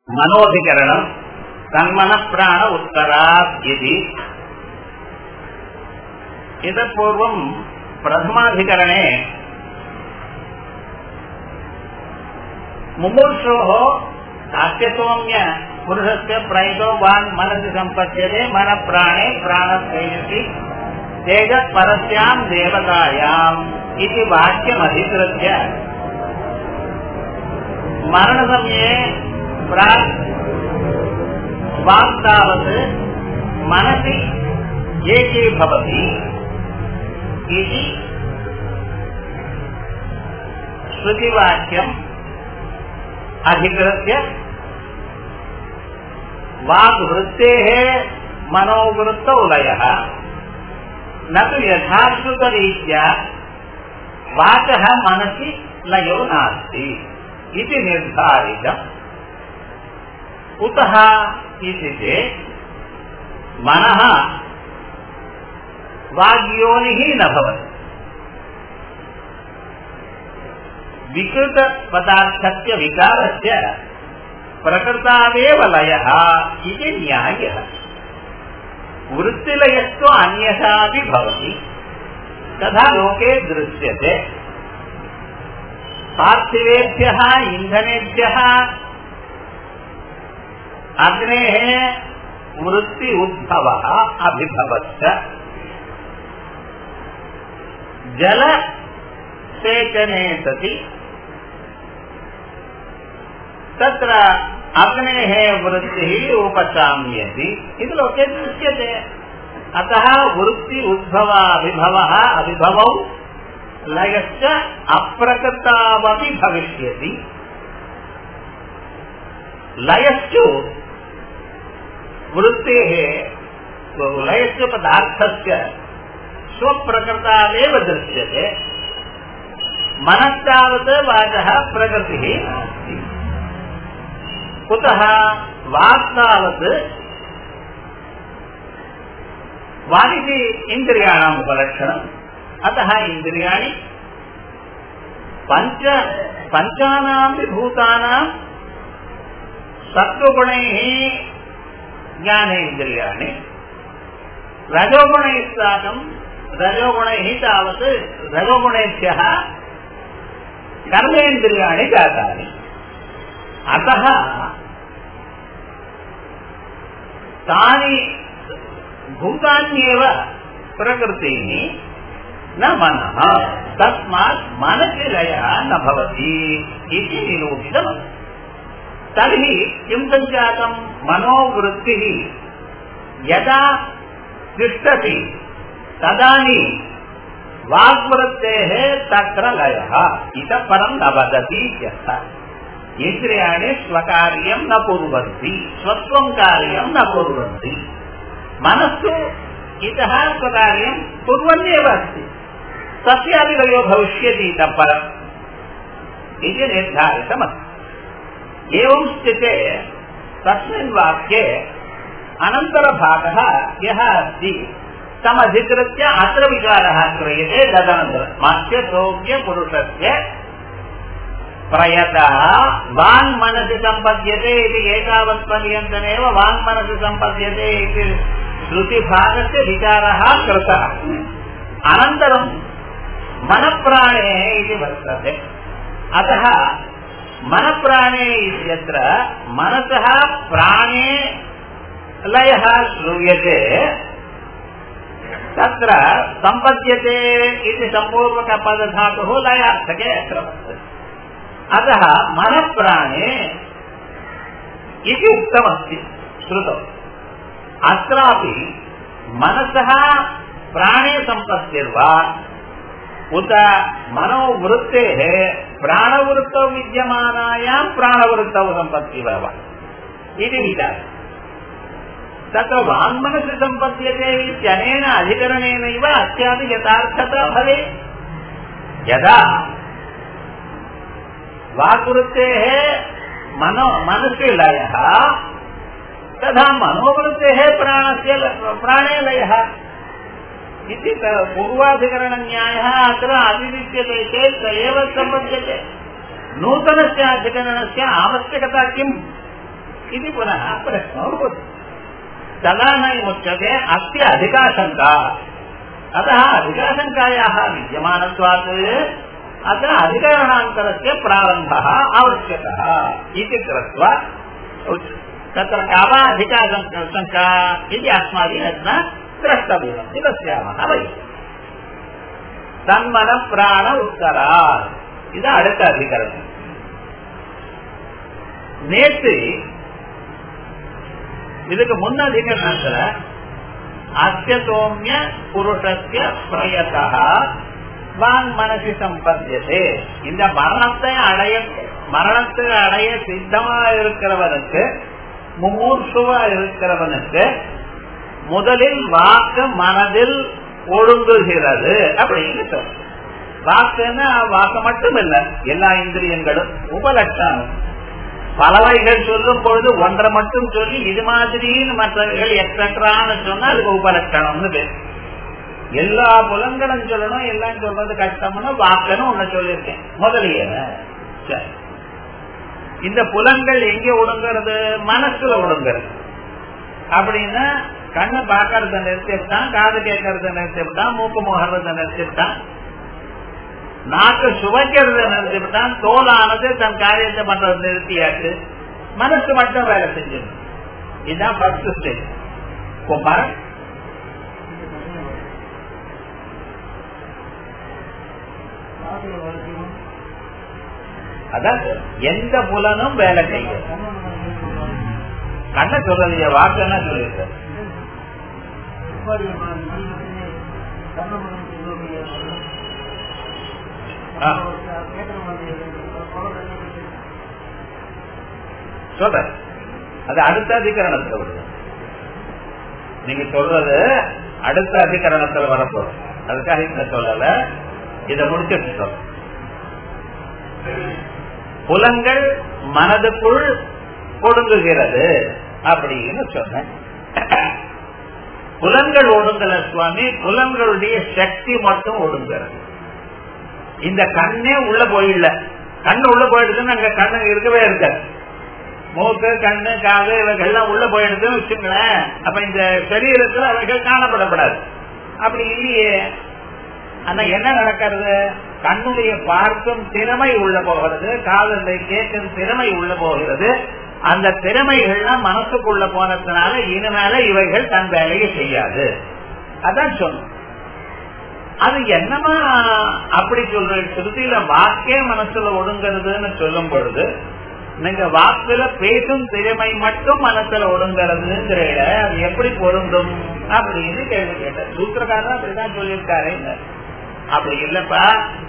मनोधिकरणम् तन्मनःप्राण उत्तरात् इति इतः पूर्वम् प्रथमाधिकरणे मुमूर्षोः आस्यसौम्य पुरुषस्य प्रयतो वान् मनसि सम्पद्यते मनप्राणे प्राणस्तेजसि तेजःपरस्याम् देवतायाम् इति वाक्यमधिकृत्य मरणसमये प्राक् वाक् तावत् मनसि एकीभवति इति श्रुतिवाक्यम् अधिकृत्य वाग्वृत्तेः मनोवृत्तौ लयः न तु यथाश्रुतरीत्या वाचः मनसि लयो नास्ति इति निर्धारितम् कुतः इति चेत् मनः वाग्योनिः न भवति विकृतपदार्थस्य विकारस्य प्रकृतावेव लयः इति न्यायः वृत्तिलयस्तु अन्यथापि भवति तथा लोके दृश्यते पार्थिवेभ्यः इन्धनेभ्यः अग्नेः वृत्ति उद्भवः अभिभवश्च जलसेचने सति तत्र अग्नेः वृत्तिः उपशाम्यति इति लोके दृश्यते अतः वृत्ति उद्भवाभिभवः अभिभवौ लयश्च अप्रकृतावपि भविष्यति लयश्चु वृत्तेः लयस्य पदार्थस्य स्वप्रकृतावेव दृश्यते मनस्तावत् वाचः प्रकृतिः नास्ति कुतः वाक्तावत् वादिति इन्द्रियाणाम् उपलक्षणम् अतः इन्द्रियाणि पञ्च पञ्चानाम् विभूतानाम् सत्त्वगुणैः ज्ञानेन्द्रियाणि रजोगुणैः साकम् रजोगुणैः तावत् रजोगुणेभ्यः कर्मेन्द्रियाणि जातानि अतः तानि भूतान्येव प्रकृतिः न मनः तस्मात् मनसि लयः न भवति इति निरूपितमस्ति तर्हि किं सञ्जातम् मनोवृत्तिः यदा तिष्ठति तदानीं वाग्वृत्तेः तत्र लयः इतः परं न वदति इत्यर्थः इन्द्रियाणि स्वकार्यं न कुर्वन्ति स्वत्वं कार्यं न कुर्वन्ति मनस्सु इतः स्वकार्यं कुर्वन्नेव अस्ति तस्यापि लयो भविष्यति इतः परम् इति निर्धारितमस्ति एवं स्थिते तस्मिन् वाक्ये अनन्तरभागः यः अस्ति तमधिकृत्य अत्र विचारः क्रियते तदनन्तरं मत्स्यसौज्ञपुरुषस्य प्रयतः वाङ्मनसि सम्पद्यते इति एतावत्पर्यन्तमेव वाङ्मनसि सम्पद्यते इति श्रुतिभागस्य विचारः कृतः अनन्तरं मनप्राणे इति वर्तते अतः मनप्राणे इत्यत्र मनसः प्राणे लयः श्रूयते तत्र सम्पद्यते इति सम्पूर्वकपदधातुः लयार्थके अत्र वर्तते अतः मनप्राणे इति उक्तमस्ति श्रुतौ अत्रापि मनसः प्राणे सम्पत्तिर्वा उत मनोवृत्तेः प्राणवृत्तौ विद्यमानायां प्राणवृत्तौ सम्पत्तिः वा इति विचारः तत्र वाङ्मनसि सम्पद्यते इत्यनेन अधिकरणेनैव अस्यापि यथार्थता भवेत् यदा वाक्वृत्तेः मनो मनसि लयः तथा मनोवृत्तेः प्राणस्य प्राणे लयः इति पूर्वाधिकरणन्यायः अत्र अतिरिच्यते चेत् स एव सम्पद्यते नूतनस्य अधिकरणस्य आवश्यकता किम् இது புனः प्रश्नो भवति तदा न उच्यते अस्य अधिकाशङ्का अतः अधिकाशङ्कायाः विद्यमानत्वात् अत्र अधिकरणान्तरस्य प्रारम्भः आवश्यकः इति कृत्वा तत्र का वा अधिकाशङ्का इति अस्माभिः न द्रष्टव्यम् इति पश्यामः वयम् தன்மன பிராண உத்தரா இது அடுத்த அதிகரணம் நேற்று இதுக்கு முன்ன அதிகரணத்துல அத்தியசோமிய புருஷத்திய பிரயத்தா வாங் மனசி சம்பத்தியதே இந்த மரணத்தை அடைய மரணத்தை அடைய சித்தமா இருக்கிறவனுக்கு மும்மூர்த்துவா இருக்கிறவனுக்கு முதலில் வாக்கு மனதில் ஒழுங்குகிறது அப்படின்னு சொல்ற வாக்குன்னா வாக்கு மட்டும் இல்ல எல்லா இந்திரியங்களும் உபலட்சணம் பலவைகள் சொல்லும் பொழுது ஒன்றை மட்டும் சொல்லி இது மாதிரின்னு மற்றவர்கள் எக்ஸட்ரான்னு சொன்னா அதுக்கு உபலட்சணம்னு பேர் எல்லா புலங்களும் சொல்லணும் எல்லாம் சொல்றது கஷ்டம்னு வாக்குன்னு ஒண்ணு சொல்லியிருக்கேன் முதலிய இந்த புலங்கள் எங்க ஒடுங்கிறது மனசுல ஒடுங்கிறது அப்படின்னா கண்ணு பாக்கறத நிறுத்திவிட்டான் காது கேட்கறத நிறுத்திவிட்டான் மூக்கு முகறத நிறுத்திவிட்டான் நாக்கு சுவைக்கிறத நிறுத்திவிட்டான் தோலானது தன் காரியத்தை பண்றது நிறுத்தியாச்சு மனசு மட்டும் வேலை செஞ்சிடும் இதுதான் ஃபர்ஸ்ட் ஸ்டேஜ் குமார் அதான் எந்த புலனும் வேலை செய்யும் கண்ண சொல்லலையே வாக்குன்னா சொல்லியிருக்க சொல்ற அது அடுத்த அதிகரணத்துல வருது நீங்க சொல்றது அடுத்த அதிகரணத்துல வரப்போகுது அதுக்காக இந்த சொல்லல இத முடிச்சுட்டு சொல்ற புலங்கள் மனதுக்குள் ஒடுங்குகிறது அப்படின்னு சொன்னேன் புலன்கள் ஒடுங்கல சுவாமி புலன்களுடைய சக்தி மட்டும் ஒடுங்கிறது இந்த கண்ணே உள்ள போயிடல கண்ணு உள்ள போயிடுதுன்னு அங்க கண்ணு இருக்கவே இருக்காது மூக்கு கண்ணு காது இவைகள்லாம் உள்ள போயிடுதுன்னு வச்சுங்களேன் அப்ப இந்த சரீரத்துல அவைகள் காணப்படப்படாது அப்படி இல்லையே ஆனா என்ன நடக்கிறது கண்ணுடைய பார்க்கும் திறமை உள்ள போகிறது காதலை கேட்கும் திறமை உள்ள போகிறது அந்த திறமைகள்லாம் மனசுக்குள்ள போனதுனால இனிமேல இவைகள் தன் வேலையை செய்யாது அதான் சொன்னோம் அது என்னமா அப்படி சொல்ற திருத்தியில வாக்கே மனசுல ஒடுங்கிறதுன்னு சொல்லும் பொழுது நீங்க வாக்குல பேசும் திறமை மட்டும் மனசுல ஒடுங்கிறதுங்கிற அது எப்படி பொருந்தும் அப்படின்னு கேள்வி கேட்டார் சூத்திரக்காரன் அப்படிதான் சொல்லியிருக்காரு அப்படி இல்லப்பா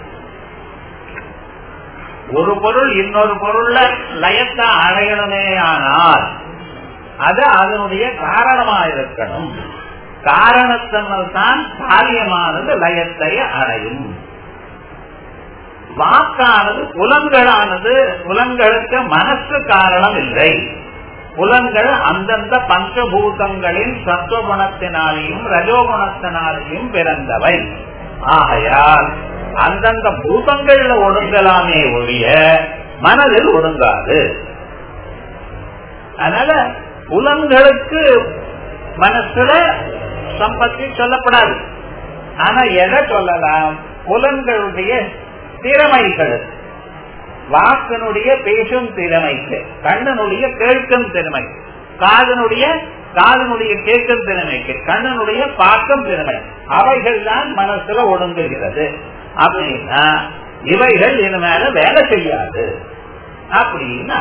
ஒரு பொருள் இன்னொரு பொருள்ல லயத்தை அடையணுமே ஆனால் அது அதனுடைய காரணமா இருக்கணும் காரணத்தினால் தான் காரியமானது லயத்தை அடையும் வாக்கானது புலன்களானது புலன்களுக்கு மனசு காரணம் இல்லை புலன்கள் அந்தந்த பஞ்சபூதங்களின் சத்துவகுணத்தினாலேயும் ரஜோகுணத்தினாலேயும் பிறந்தவை ஆகையால் அந்தந்த பூதங்கள்ல ஒடுங்கலாமே ஒழிய மனதில் ஒடுங்காது அதனால புலன்களுக்கு மனசுல சம்பத்தி சொல்லப்படாது ஆனா எதை சொல்லலாம் புலன்களுடைய திறமைகள் வாக்கனுடைய பேசும் திறமைக்கு கண்ணனுடைய கேட்கும் திறமை காதனுடைய காதனுடைய கேட்கும் திறமைக்கு கண்ணனுடைய பார்க்கும் திறமை அவைகள் தான் மனசுல ஒடுங்குகிறது அப்படின்னா இவைகள் இது மேல வேலை செய்யாது அப்படின்னா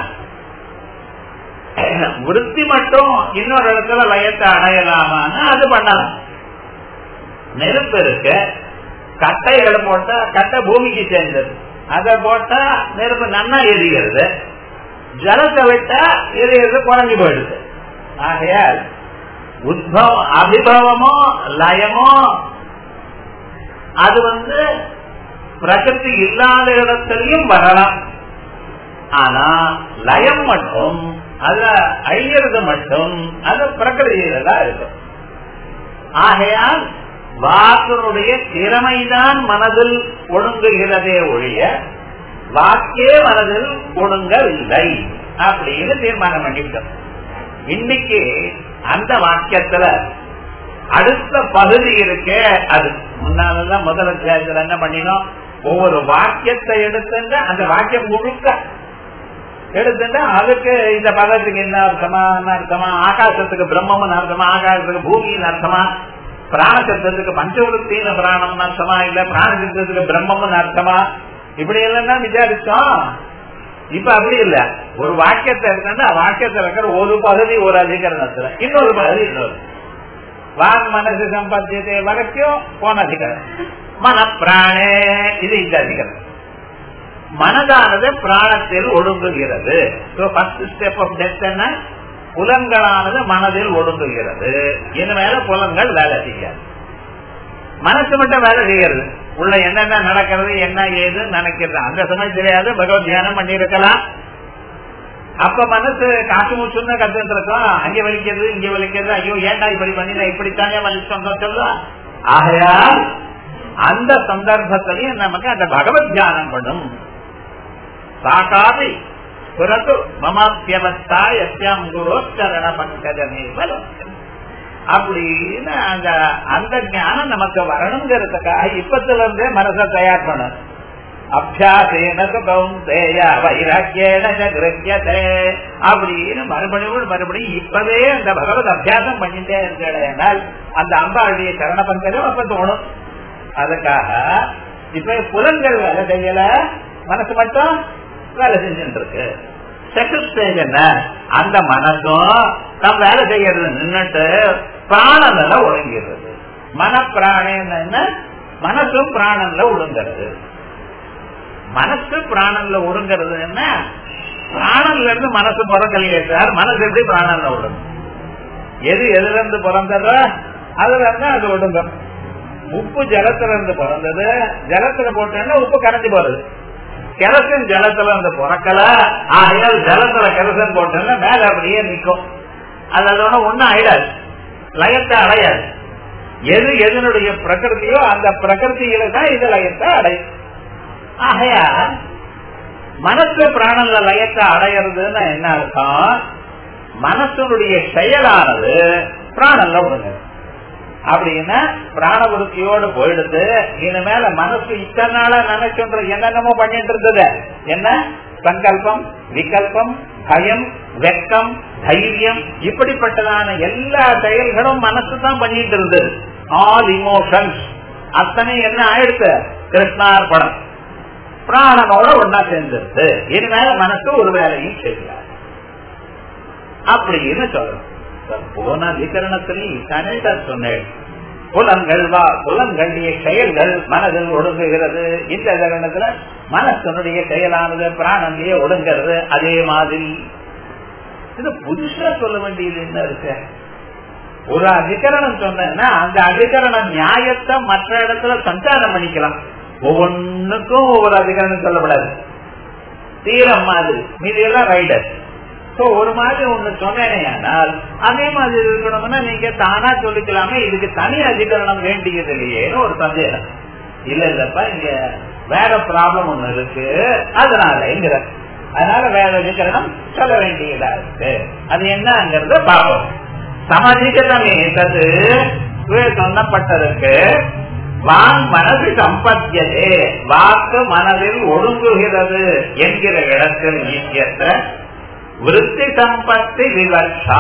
விருத்தி மட்டும் இன்னொரு இடத்துல லயத்தை அடையலாமான்னு அது பண்ணலாம் நெருப்பு இருக்க கட்டைகளை போட்டா கட்டை பூமிக்கு சேர்ந்தது அதை போட்டா நெருப்பு நன்னா எரிகிறது ஜலத்தை விட்டா எரிகிறது குறைஞ்சு போயிடுது ஆகையால் உத்பவம் அபிபவமோ லயமோ அது வந்து பிரகிருதி இல்லாத இடத்திலையும் வரலாம் ஆனா லயம் மட்டும் அத அழியறது மட்டும் அது பிரகிருதியில தான் இருக்கும் ஆகையால் வாக்கனுடைய திறமைதான் மனதில் ஒடுங்குகிறதே ஒழிய வாக்கே மனதில் ஒடுங்கவில்லை அப்படின்னு தீர்மானம் பண்ணிவிட்டோம் இன்னைக்கு அந்த வாக்கியத்துல அடுத்த பகுதி இருக்கே அது முன்னாலதான் முதல் அத்தியாயத்துல என்ன பண்ணினோம் ஒவ்வொரு வாக்கியத்தை எடுத்துட்டு அந்த வாக்கியம் முழுக்க எடுத்துட்டு அதுக்கு இந்த பதத்துக்கு என்ன அர்த்தமா என்ன அர்த்தமா ஆகாசத்துக்கு பிரம்மம்னு அர்த்தமா ஆகாசத்துக்கு பூமியின் அர்த்தமா பிராணசப்தத்துக்கு பஞ்சவருத்தின பிராணம் அர்த்தமா இல்ல பிராணசப்தத்துக்கு பிரம்மம்னு அர்த்தமா இப்படி எல்லாம் தான் விசாரிச்சோம் இப்ப அப்படி இல்ல ஒரு வாக்கியத்தை எடுத்தா வாக்கியத்தில் இருக்கிற ஒரு பகுதி ஒரு அதிகரணத்துல இன்னொரு பகுதி இன்னொரு வாங் மனசு சம்பாத்தியத்தை வரைக்கும் போன அதிகாரம் மனப்பிராணே இது இந்த அதிகாரம் மனதானது பிராணத்தில் ஒடுங்குகிறது ஸ்டெப் ஆஃப் டெத் என்ன புலன்களானது மனதில் ஒடுங்குகிறது இனிமேல புலன்கள் வேலை செய்யாது மனசு மட்டும் வேலை செய்யறது உள்ள என்னென்ன நடக்கிறது என்ன ஏது நினைக்கிறது அந்த சமயம் தெரியாது பகவத் தியானம் பண்ணிருக்கலாம் அப்ப மனசு காசு மூச்சுன்னு கத்துட்டு இருக்கோம் அங்க வலிக்கிறது இங்க வலிக்கிறது ஐயோ ஏன்டா இப்படி பண்ணினா இப்படித்தானே வலிச்சோம் சொல்லுவா ஆகையா அந்த சந்தர்ப்பத்திலையும் நமக்கு அந்த பகவத் தியானம் பண்ணும் சாக்காதி பிறகு மமாத்தியவஸ்தா எஸ்யாம் குரோச்சரண பங்கஜமே அப்படின்னு அந்த அந்த ஞானம் நமக்கு வரணுங்கிறதுக்காக இப்பத்துல இருந்தே மனசை தயார் பண்ண அபியாசேன கௌந்தேய வைராக்கியேன கிரகியதே அப்படின்னு மறுபடியும் மறுபடியும் இப்பவே அந்த பகவத் அபியாசம் பண்ணிட்டே இருக்கிறேனால் அந்த அம்பாளுடைய சரண பங்கஜம் அப்ப தோணும் அதுக்காக இப்ப புலன்கள் வேலை செய்யல மனசு மட்டும் வேலை செஞ்சுட்டு இருக்கு செகண்ட் ஸ்டேஜ் என்ன அந்த மனசும் நம்ம வேலை செய்யறது நின்றுட்டு பிராணன்ல ஒழுங்கிறது மன பிராணம் மனசும் பிராணன்ல ஒழுங்கிறது மனசு பிராணன்ல ஒழுங்கிறது என்ன பிராணன்ல இருந்து மனசு பிறக்கலையே சார் மனசு எப்படி பிராணன்ல ஒழுங்கும் எது எதுல இருந்து பிறந்ததோ அதுல இருந்து அது ஒடுங்கும் உப்பு ஜலத்துல இருந்து பிறந்தது ஜலத்துல போட்டோம்னா உப்பு கரைஞ்சு போறது கெரசன் ஜலத்துல இருந்து பிறக்கல ஆகையால் ஜலத்துல கெரசன் போட்டோம்னா மேல அப்படியே நிக்கும் அது அதோட ஒண்ணும் ஆயிடாது லயத்தை அடையாது எது எதனுடைய பிரகிருதியோ அந்த பிரகிருதியில தான் இது லயத்தை அடையும் ஆகையா மனசு பிராணல லயத்தை அடையிறதுன்னு என்ன அர்த்தம் மனசனுடைய செயலானது பிராணல்ல விடுங்க அப்படின்னா பிராணபுருத்தியோடு போயிடுது இனிமேல மனசு இத்தனை நாளா நினைச்சுன்ற என்னென்னமோ பண்ணிட்டு இருந்தது என்ன சங்கல்பம் விகல்பம் பயம் வெக்கம் தைரியம் இப்படிப்பட்டதான எல்லா செயல்களும் மனசு தான் பண்ணிட்டு இருந்தது ஆல் இமோஷன்ஸ் அத்தனை என்ன ஆயிடுச்சு கிருஷ்ணார்பணம் பிராணனோட ஒன்னா சேர்ந்துருது இனிமேல மனசு ஒரு வேலையும் செய்யல அப்படின்னு சொல்றோம் போன அதிகரணத்திலையும் தானே சார் சொன்னேன் புலன்கள் வா புலன்களுடைய செயல்கள் மனதில் ஒடுங்குகிறது இந்த தருணத்துல மனசனுடைய செயலானது பிராணன்லயே ஒடுங்கிறது அதே மாதிரி இது புதுசா சொல்ல வேண்டியது என்ன இருக்கு ஒரு அதிகரணம் சொன்னா அந்த அதிகரண நியாயத்தை மற்ற இடத்துல சஞ்சாரம் பண்ணிக்கலாம் ஒவ்வொன்னுக்கும் ஒவ்வொரு அதிகரணம் சொல்லப்படாது தீரம் மாதிரி மீதி எல்லாம் ரைடர் சோ ஒரு மாதிரி ஒண்ணு சொன்னேனால் அதே மாதிரி இருக்கணும்னா நீங்க தானா சொல்லிக்கலாமே இதுக்கு தனி அதிகரணம் வேண்டியது இல்லையேன்னு ஒரு சந்தேகம் இல்ல இல்லப்பா இங்க வேற ப்ராப்ளம் ஒண்ணு இருக்கு அதனாலங்கிற அதனால வேற அதிகரணம் சொல்ல வேண்டியதா இருக்கு அது என்னங்கிறத பார்ப்போம் சமதிகரணம் ஏற்றது சொன்னப்பட்டதற்கு வான் மனது சம்பத்தியதே வாக்கு மனதில் ஒடுங்குகிறது என்கிற இடத்தில் ஈக்கியத்தை விருத்தி சம்பத்தி விவர்ஷா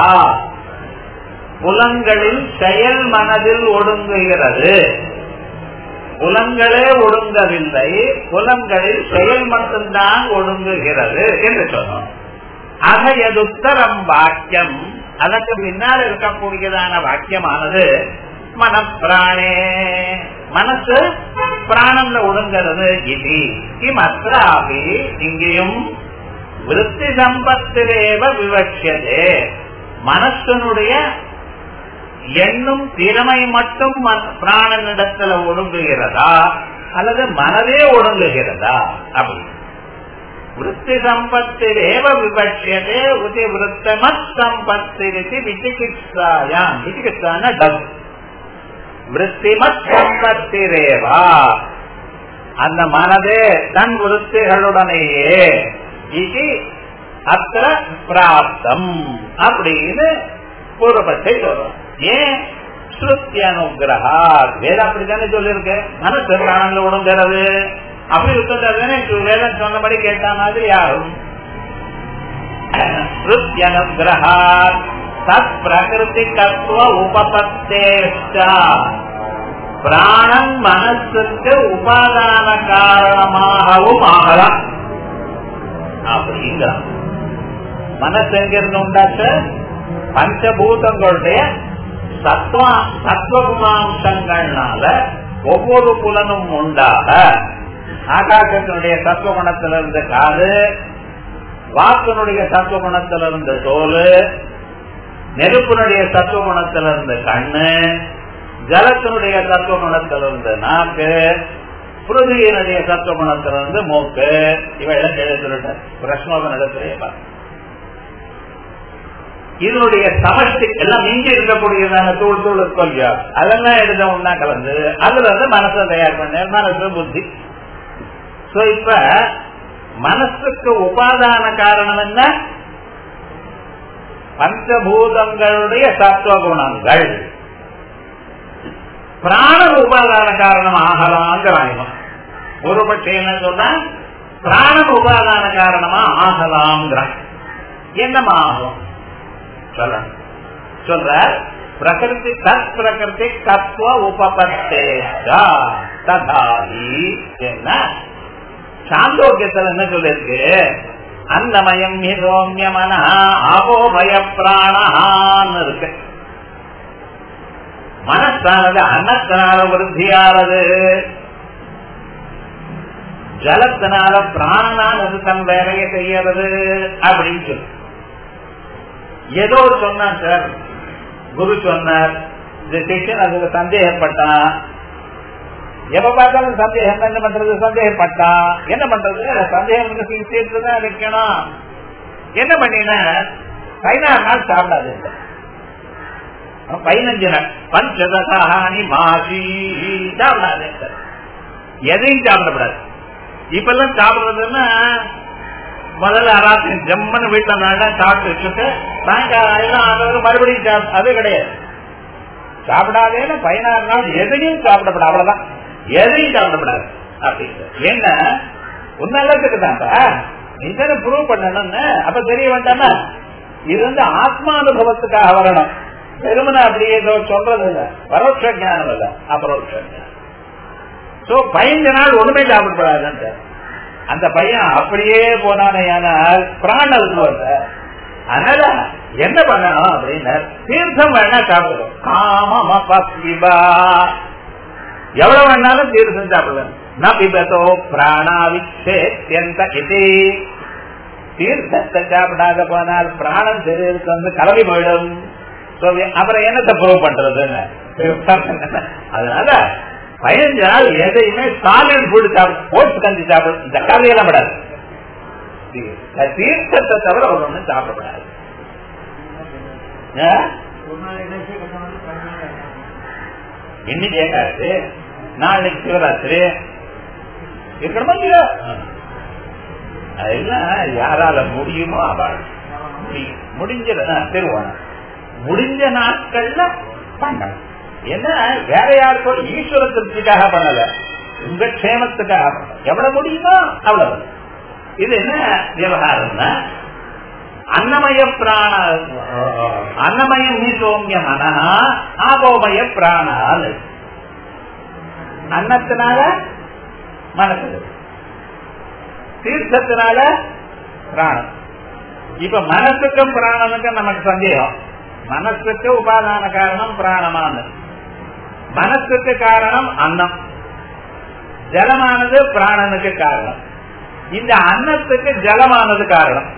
புலன்களில் செயல் மனதில் ஒடுங்குகிறது புலன்களே ஒடுங்கவில்லை புலன்களில் செயல் மட்டும்தான் ஒடுங்குகிறது என்று சொன்னோம் அகையதுத்தரம் வாக்கியம் அதற்கு பின்னால் இருக்கக்கூடியதான வாக்கியமானது மனப்பிராணே மனசு பிராணம்ல ஒடுங்கிறது இது கிமத்ராபி இங்கேயும் விருத்தி சம்பத்திலேவ விவட்சதே மனசனுடைய எண்ணும் திறமை மட்டும் பிராணனிடத்துல ஒடுங்குகிறதா அல்லது மனதே ஒடுங்குகிறதா அப்படி விருத்தி சம்பத்திலேவ விவட்சதே உதி விருத்தமத் சம்பத்திரிசி விசிகித்சாயாம் விசிகித்சான டப் விருத்திமத் சம்பத்திரேவா அந்த மனதே தன் விருத்திகளுடனேயே இது அத்த பிராப்தம் அப்படின்னு பூர்வபட்சை சொல்றோம் ஏன் ஸ்ருத்தி அனுகிரகா வேதம் அப்படித்தானே சொல்லியிருக்கு மனசு பிராணங்கள உடம்புறது அப்படி இருக்கிறதானே வேதம் சொன்னபடி கேட்ட மாதிரி யாரும் ஸ்ருத்தி அனுகிரகா தத் பிரகிருதி தத்துவ உபபத்தேஷ்டா பிராணன் மனசுக்கு உபாதான காரணமாகவும் ஆகலாம் அப்படிங்கிறான் மனசு எங்கிருந்து உண்டாச்சு பஞ்சபூதங்களுடைய சத்வ சத்வகுணாம்சங்கள்னால ஒவ்வொரு புலனும் உண்டாக ஆகாசத்தினுடைய சத்வகுணத்திலிருந்து காது வாக்கினுடைய சத்வகுணத்திலிருந்து தோல் நெருப்பினுடைய சத்துவகுணத்திலிருந்து கண்ணு ஜலத்தினுடைய சத்துவகுணத்திலிருந்து நாக்கு புருதியினுடைய சத்துவகுணத்திலிருந்து மூக்கு இவையெல்லாம் எழுத்துட்டு பிரஷ்னோக நடத்திலே இதனுடைய சமஷ்டி எல்லாம் மிஞ்சி இருக்கக்கூடியதான தூள் தூள் இருக்கும் இல்லையா அதெல்லாம் எடுத்த ஒன்னா கலந்து அதுல இருந்து மனசை தயார் பண்ண மனசு புத்தி சோ இப்ப மனசுக்கு உபாதான காரணம் என்ன பஞ்சபூதங்களுடைய சத்துவ குணங்கள் பிராண உபாதான காரணம் ஆகலாங்கிறாங்க ஒரு பட்சம் என்ன சொன்னா பிராண உபாதான காரணமா ஆகலாங்கிறான் என்னமா ஆகும் சொல்ல சொல்ற பிரகிருதி தத் பிரகிருதி தத்துவ உபபத்தேஷா ததாகி என்ன சாந்தோக்கியத்தில் என்ன சொல்லிருக்கு அன்னமயம் சோமியமன ஆபோபய பிராணான்னு இருக்கு மனசானது அன்னத்தினால விருத்தியானது ஜலத்தினால பிராணனானது தன் வேலையை செய்யறது அப்படின்னு சொல்லு ஏதோ ஒரு சொன்னார் சார் குரு சொன்னார் இந்த சிஷன் அதுல சந்தேகப்பட்டான் எப்ப பார்த்தாலும் சந்தேகம் என்ன பண்றது சந்தேகப்பட்டா என்ன பண்றது சந்தேகம் தீர்த்துதான் இருக்கணும் என்ன பண்ணின பதினாறு நாள் சாப்பிடாது பதினஞ்சு நாள் பஞ்சதசாணி மாசி சாப்பிடாது எதையும் சாப்பிடக்கூடாது இப்ப எல்லாம் சாப்பிடுறதுன்னா முதல்ல அராத்திரி ஜம்மன் வீட்டுல நல்லா சாப்பிட்டு வச்சுட்டு சாயங்காலம் மறுபடியும் அது கிடையாது சாப்பிடாதேன்னு பதினாறு நாள் எதையும் சாப்பிடப்படாது அவ்வளவுதான் எதையும் சாப்பிடப்படாது அப்படின்னு என்ன உன்னல்லத்துக்கு தான்ப்பா நீ தானே ப்ரூவ் பண்ணணும்னு அப்ப தெரிய வேண்டாமா இது வந்து ஆத்மானுபவத்துக்காக வரணும் வெறுமனை அப்படியே சொல்றது இல்ல பரோட்ச ஜானம் இல்ல அபரோட்ச ஜானம் சோ பதினஞ்சு நாள் ஒண்ணுமே சாப்பிடப்படாதுன்ட்டு அந்த பையன் அப்படியே போனானே ஆனால் பிராணல் வருத அதனால என்ன பண்ணணும் அப்படின்னு தீர்த்தம் வேணா சாப்பிடுவோம் காம பசிபா எவ்வளவு வேணாலும் தீர்த்தம் சாப்பிடலாம் ந பிபத்தோ பிராணாவிச்சேத்யந்த இது தீர்த்தத்தை சாப்பிடாத போனால் பிராணம் சரீரத்துக்கு வந்து கலவி போயிடும் அப்புறம் என்னத்தை ப்ரூவ் பண்றதுன்னு அதனால பதினஞ்சு நாள் எதையுமே சாலிட் ஃபுட் சாப்பிடு போட்டு கஞ்சி சாப்பிடு இந்த கதையெல்லாம் படாது தீர்த்தத்தை தவிர ஒண்ணு சாப்பிடப்படாது இன்னைக்கு ஏகாச்சு நாளைக்கு சிவராத்திரி இருக்கணுமா இல்லையா அதெல்லாம் யாரால முடியுமோ அவள் முடிஞ்ச திருவோணம் முடிஞ்ச நாட்கள்ல பண்ணணும் என்ன வேற யாருக்கும் ஈஸ்வர திருப்திக்காக பண்ணல உங்க க்ஷேமத்துக்காக பண்ணல எவ்வளவு முடியுமோ அவ்வளவு இது என்ன விவகாரம்னா அன்னமய பிராண அன்னமயம் நீ சோமிய மனஹா ஆபோமய பிராணால் அன்னத்தினால மனசு தீர்த்தத்தினால பிராணம் இப்ப மனசுக்கும் பிராணனுக்கும் நமக்கு சந்தேகம் மனசுக்கு உபாதான காரணம் பிராணமானது மனசுக்கு காரணம் அன்னம் ஜலமானது பிராணனுக்கு காரணம் இந்த அன்னத்துக்கு ஜலமானது காரணம்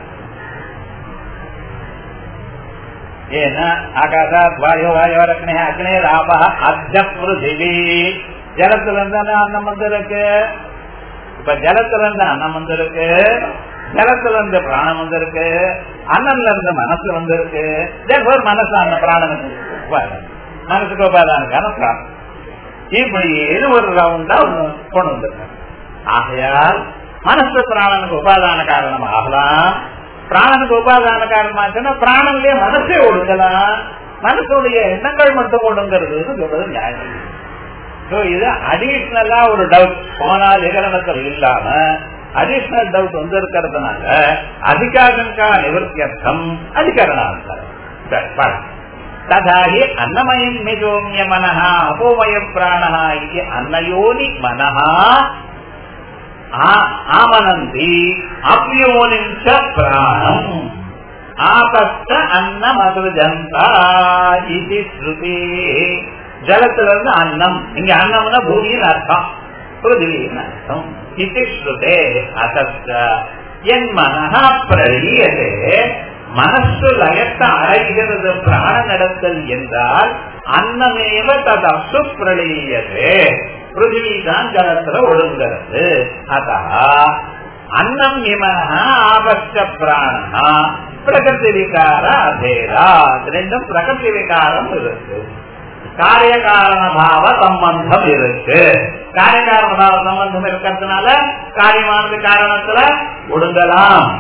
ஏன்னா ஆகாசாத் வாயோ வாயோ அக்னே அக்னே ராபா அத்த பிருத்திவி ஜலத்துல இருந்தானே அன்னம் வந்திருக்கு இப்ப ஜலத்துல இருந்து அன்னம் வந்திருக்கு ஜலத்துல இருந்து பிராணம் வந்திருக்கு அண்ணன்ல இருந்து மனசு வந்திருக்கு மனசு அந்த பிராணனுக்கு மனசுக்கு உபாதானுக்கான பிராணம் இப்படி ஒரு ரவுண்டா கொண்டு வந்திருக்காங்க ஆகையால் மனசு பிராணனுக்கு உபாதான காரணம் ஆகலாம் பிராணனுக்கு உபாதான காரணமாச்சுன்னா பிராணன்லயே மனசே ஒடுங்கலாம் மனசுடைய எண்ணங்கள் மட்டும் ஒடுங்கிறது சொல்றது நியாயம் So, இது அடிஷனலா ஒரு டவுட் போனால் விகரணத்தில் இல்லாம அடிஷனல் டவுட் வந்து இருக்கிறதுனால அதிகாரங்கா நிவர்த்தியர்த்தம் அதிகரணாந்தரம் ததாஹி அன்னமயம் மிகோமிய மனஹ அபோமய பிராணஹ இது அன்னயோனி மனஹ ஆமனந்தி அப்யோனிம் ச பிராணம் ஆபஸ்த அன்னமதுஜந்தா இது ஸ்ருதி ஜலத்துல இருந்து அன்னம் இங்க அன்னம்னா பூமியின் அர்த்தம் பிருதிவியின் அர்த்தம் இது ஸ்ருதே அசஸ்த என் மனஹா பிரழியதே மனசு லயத்தை அடைகிறது பிராண நடத்தல் என்றால் அன்னமேவ தது அசு பிரளியதே பிருத்திவி தான் ஜலத்துல ஒழுங்கிறது அதா அன்னம் இமன ஆபஸ்ட பிராணா பிரகிருதி விகார அதேதா ரெண்டும் பிரகிருதி விகாரம் இருக்கு காரிய காரண பாவ சம்பந்தம் இருக்கு காரிய காரண பாவ சம்பந்தம் இருக்கிறதுனால காரியமானது காரணத்துல ஒடுங்கலாம்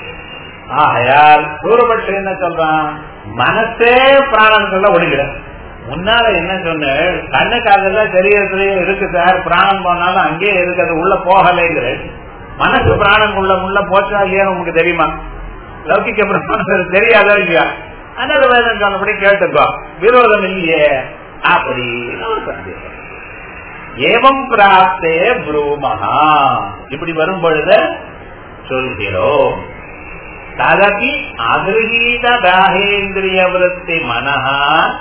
ஆகையால் தூரப்பட்டு என்ன சொல்றான் மனசே பிராணம் சொல்ல ஒடுங்கிட முன்னால என்ன சொன்ன கண்ணுக்காக சரீரத்திலேயே இருக்கு சார் பிராணம் போனாலும் அங்கேயே இருக்கு அது உள்ள போகலைங்கிற மனசு பிராணம் உள்ள உள்ள போச்சா இல்லையா உங்களுக்கு தெரியுமா லௌகிக்க பிரம்மன் தெரியாதா இல்லையா அதனால வேதம் சொன்னபடி கேட்டுக்கோ விரோதம் இல்லையே அப்படின்னு ஒரு சந்தேகம் ஏவம் பிராப்தே புரூமஹா இப்படி வரும் பொழுது சொல்கிறோம் ததபி அகிருஹீத தாகேந்திரிய விருத்தி மனஹா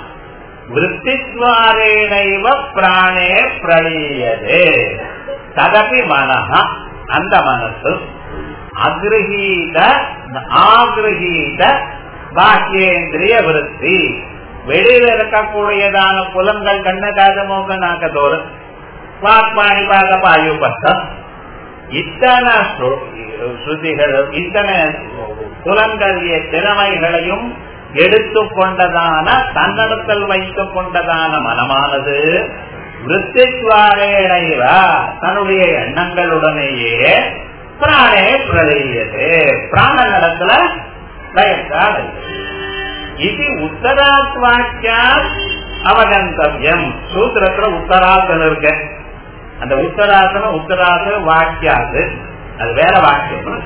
விற்பித்வாரேனைவ பிராணே பிரளீயதே ததபி மனஹா அந்த மனசு அகிருஹீத ஆகிருஹீத பாக்கியேந்திரிய விருத்தி வெளியில இருக்கக்கூடியதான புலங்கள் கண்ணகாத மூக்க நாக்கத்தோறு வாக்பாணி பாக பாயு பத்தம் இத்தனை ஸ்ருதிகளும் இத்தனை புலன்களிய திறமைகளையும் எடுத்துக்கொண்டதான தன்னடத்தில் வைத்துக் கொண்டதான மனமானது விற்பித்வாரேனைவ தன்னுடைய எண்ணங்களுடனேயே பிராணே பிரளையது பிராண நடத்துல லயத்தால் இது உத்தராத் வாக்கியா அவகந்தவியம் சூத்திரத்துல உத்தராசனம் இருக்கு அந்த உத்தராசனம் உத்தராசன வாக்கியாது அது வேற வாக்கியம்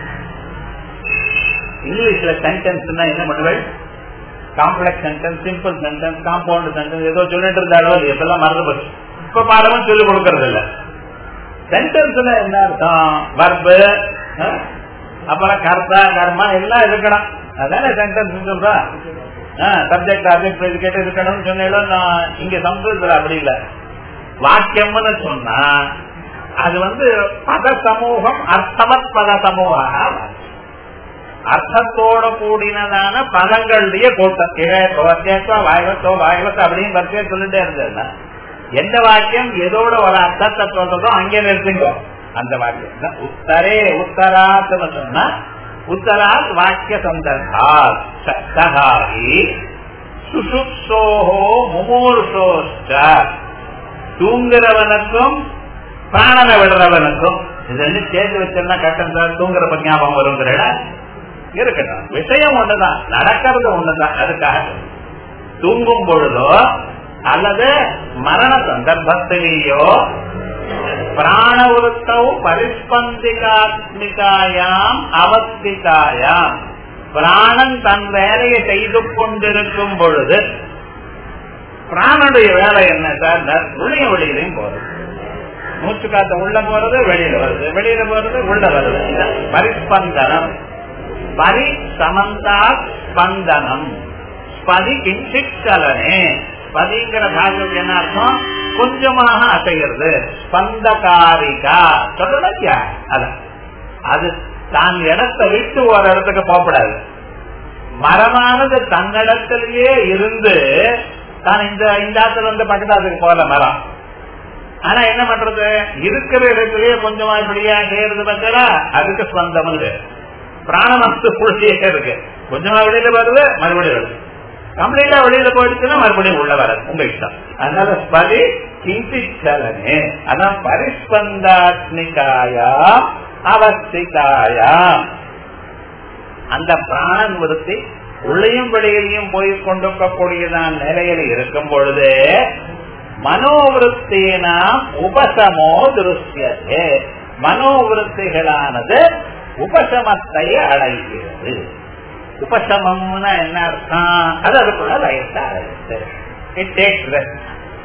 இங்கிலீஷ்ல சென்டென்ஸ் என்ன பண்ணுவேன் complex sentence simple sentence compound sentence ஏதோ சொல்லிட்டு இருந்தாலோ இதெல்லாம் மறந்து போச்சு இப்ப பாடமும் சொல்லிக் கொடுக்கறது இல்ல சென்டென்ஸ்ல என்ன அர்த்தம் வர்பு அப்புறம் கர்த்தா கர்மா எல்லாம் இருக்கணும் அதானே சென்டென்ஸ் சொல்றா சப்ஜெக்ட் ஆப்ஜெக்ட் ப்ரெடிகேட் இருக்கணும்னு சொன்னாலும் நான் இங்க சம்ஸ்கிருதத்துல அப்படி இல்ல வாக்கியம்னு சொன்னா அது வந்து பத சமூகம் அர்த்தவத் பத சமூகம் அர்த்தத்தோட கூடினதான பதங்களுடைய கூட்டம் இழத்தோ வாய்வத்தோ வாய்வத்தோ அப்படின்னு பரிசே சொல்லிட்டே இருந்ததுன்னா எந்த வாக்கியம் எதோட ஒரு அர்த்தத்தை சொல்றதோ அங்கே நிறுத்துங்க அந்த வாக்கியம் தான் உத்தரே உத்தராத்னு சொன்னா உத்தராத் வாக்கிய சந்தர்பாத் சகாரி சுசுப்சோஹோ முமூர்ஷோஷ்ட தூங்குறவனுக்கும் பிராணனை விடுறவனுக்கும் இது ரெண்டு சேர்ந்து வச்சிருந்தா கட்டம் சார் தூங்குறப்ப ஞாபகம் வருங்கிற இருக்கட்டும் விஷயம் ஒண்ணுதான் நடக்கிறது ஒண்ணுதான் அதுக்காக தூங்கும் பொழுதோ அல்லது மரண சந்தர்ப்பத்திலேயோ பிராண உருத்தவு பரிஸ்பந்திகாத்மிகாயாம் அவஸ்திகாயாம் பிராணன் தன் வேலையை செய்து கொண்டிருக்கும் பொழுது பிராணனுடைய வேலை என்ன சார் உள்ளே வெளியிலையும் போறது மூச்சு காத்த உள்ள போறது வெளியில வருது வெளியில போறது உள்ள வருது பரிஸ்பந்தனம் பரி சமந்தா ஸ்பந்தனம் ஸ்பதி கிஞ்சித் சலனே ஸ்பதிங்கிற பாஷைக்கு என்ன அர்த்தம் கொஞ்சமாக அசைகிறது ஸ்பந்தகாரிகா சொல்லலையா அதான் அது தான் இடத்தை விட்டு ஒரு இடத்துக்கு போகக்கூடாது மரமானது தன்னிடத்திலேயே இருந்து தான் இந்த இந்த ஆத்துல இருந்து பக்கத்தாத்துக்கு போகல மரம் ஆனா என்ன பண்றது இருக்கிற இடத்திலேயே கொஞ்சமா இப்படியா செய்யறது பார்த்தா அதுக்கு ஸ்பந்தம் பிராணமஸ்து புள்ளியே இருக்கு கொஞ்சமா வெளியில வருது மறுபடியும் வருது கம்ப்ளீட்டா வெளியில போயிடுச்சுன்னா மறுபடியும் உள்ள வராது உங்க இஷ்டம் அதனால ஸ்பதி கிஞ்சிச்சலனே அதான் பரிஸ்பந்தாத்மிகாயா அவஸ்திகாயா அந்த பிராணன் விருத்தி உள்ளையும் வெளியிலையும் போய் கொண்டிருக்கக்கூடியதான் நிலையில இருக்கும் பொழுது மனோவிருத்தினா உபசமோ திருஷ்யது மனோவிருத்திகளானது உபசமத்தை அடைகிறது உபசமம்னா என்ன அர்த்தம் அது அதுக்குள்ள லயத்தை அடைகிறது இட் டேக்ஸ் ரெஸ்ட்